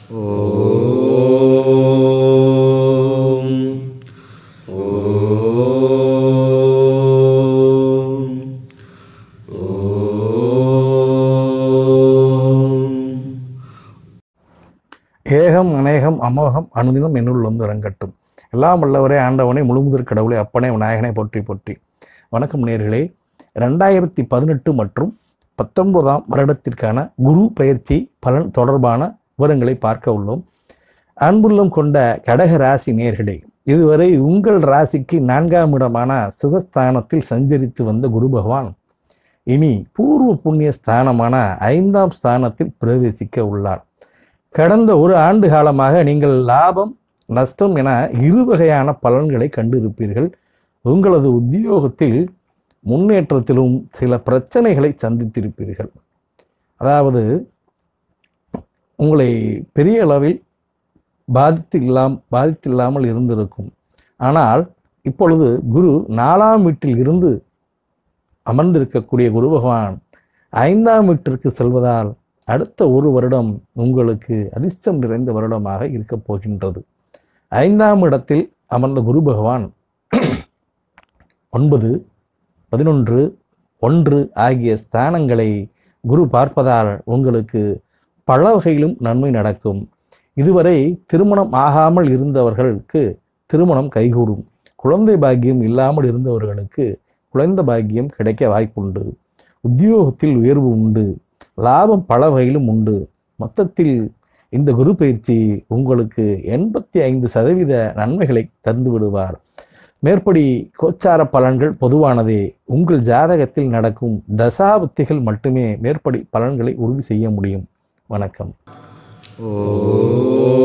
ஓம் ஓம் ஓம் ஏகம் அநேகம் அமோகம் அனுதினம் என்னுள் வந்து இறங்கட்டும் எல்லாம் வல்லவரே ஆண்டவனே முழுமுதற் கடவுளே அப்பனே விநாயகனை போற்றி போற்றி வணக்கம் நேர்களே ரெண்டாயிரத்தி பதினெட்டு மற்றும் பத்தொன்பதாம் வருடத்திற்கான குரு பயிற்சி பலன் தொடர்பான விவரங்களை பார்க்க உள்ளோம் அன்புள்ளம் கொண்ட கடக ராசி நேர்களே இதுவரை உங்கள் ராசிக்கு நான்காம் இடமான சுகஸ்தானத்தில் சஞ்சரித்து வந்த குரு பகவான் இனி பூர்வ புண்ணிய ஸ்தானமான ஐந்தாம் ஸ்தானத்தில் பிரவேசிக்க உள்ளார் கடந்த ஒரு ஆண்டு காலமாக நீங்கள் லாபம் நஷ்டம் என இரு வகையான பலன்களை கண்டிருப்பீர்கள் உங்களது உத்தியோகத்தில் முன்னேற்றத்திலும் சில பிரச்சனைகளை சந்தித்திருப்பீர்கள் அதாவது உங்களை பெரிய அளவில் பாதித்து இல்லாம் பாதித்தில்லாமல் இருந்திருக்கும் ஆனால் இப்பொழுது குரு நாலாம் வீட்டில் இருந்து அமர்ந்திருக்கக்கூடிய குரு பகவான் ஐந்தாம் வீட்டிற்கு செல்வதால் அடுத்த ஒரு வருடம் உங்களுக்கு அதிர்ஷ்டம் நிறைந்த வருடமாக இருக்கப் போகின்றது ஐந்தாம் இடத்தில் அமர்ந்த குரு பகவான் ஒன்பது பதினொன்று ஒன்று ஆகிய ஸ்தானங்களை குரு பார்ப்பதால் உங்களுக்கு பல வகையிலும் நன்மை நடக்கும் இதுவரை திருமணம் ஆகாமல் இருந்தவர்களுக்கு திருமணம் கைகூடும் குழந்தை பாக்கியம் இல்லாமல் இருந்தவர்களுக்கு குழந்தை பாக்கியம் கிடைக்க வாய்ப்புண்டு உத்தியோகத்தில் உயர்வு உண்டு லாபம் பல வகையிலும் உண்டு மொத்தத்தில் இந்த குரு பயிற்சி உங்களுக்கு எண்பத்தி ஐந்து சதவீத நன்மைகளை தந்து விடுவார் மேற்படி கோச்சார பலன்கள் பொதுவானதே உங்கள் ஜாதகத்தில் நடக்கும் தசாபுத்திகள் மட்டுமே மேற்படி பலன்களை உறுதி செய்ய முடியும் வணக்கம் ஓம்